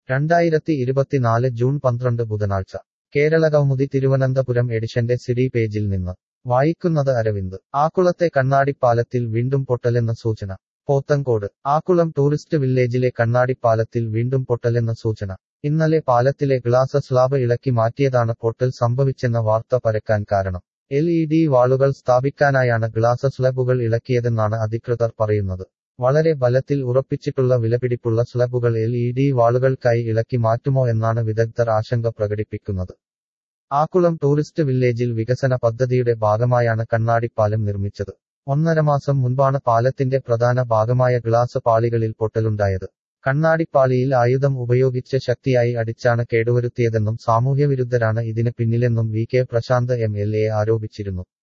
രണ്ടായിരത്തി ഇരുപത്തിനാല് ജൂൺ പന്ത്രണ്ട് ബുധനാഴ്ച കേരള കൗമുദി തിരുവനന്തപുരം എഡിഷന്റെ സിഡി പേജിൽ നിന്ന് വായിക്കുന്നത് അരവിന്ദ് ആക്കുളത്തെ കണ്ണാടിപ്പാലത്തിൽ വീണ്ടും പൊട്ടലെന്ന സൂചന പോത്തങ്കോട് ആക്കുളം ടൂറിസ്റ്റ് വില്ലേജിലെ കണ്ണാടിപ്പാലത്തിൽ വീണ്ടും പൊട്ടലെന്ന സൂചന ഇന്നലെ പാലത്തിലെ ഗ്ലാസ് സ്ലാബ് ഇളക്കി മാറ്റിയതാണ് പൊട്ടൽ സംഭവിച്ചെന്ന വാർത്ത പരക്കാൻ കാരണം എൽ ഇ ഡി വാളുകൾ സ്ഥാപിക്കാനായാണ് ഗ്ലാസ് സ്ലബുകൾ ഇളക്കിയതെന്നാണ് അധികൃതർ പറയുന്നത് വളരെ ബലത്തിൽ ഉറപ്പിച്ചിട്ടുള്ള വിലപിടിപ്പുള്ള സ്ലബുകൾ എൽ ഇ ഡി വാളുകൾക്കായി ഇളക്കി മാറ്റുമോ എന്നാണ് വിദഗ്ധർ ആശങ്ക പ്രകടിപ്പിക്കുന്നത് ആക്കുളം ടൂറിസ്റ്റ് വില്ലേജിൽ വികസന പദ്ധതിയുടെ ഭാഗമായാണ് കണ്ണാടിപ്പാലം നിർമ്മിച്ചത് ഒന്നര മാസം മുൻപാണ് പാലത്തിന്റെ പ്രധാന ഭാഗമായ ഗ്ലാസ് പാളികളിൽ പൊട്ടലുണ്ടായത് കണ്ണാടിപ്പാളിയിൽ ആയുധം ഉപയോഗിച്ച് ശക്തിയായി അടിച്ചാണ് കേടുവരുത്തിയതെന്നും സാമൂഹ്യവിരുദ്ധരാണ് ഇതിന് പിന്നിലെന്നും V K Prasanth M L A ആരോപിച്ചിരുന്നു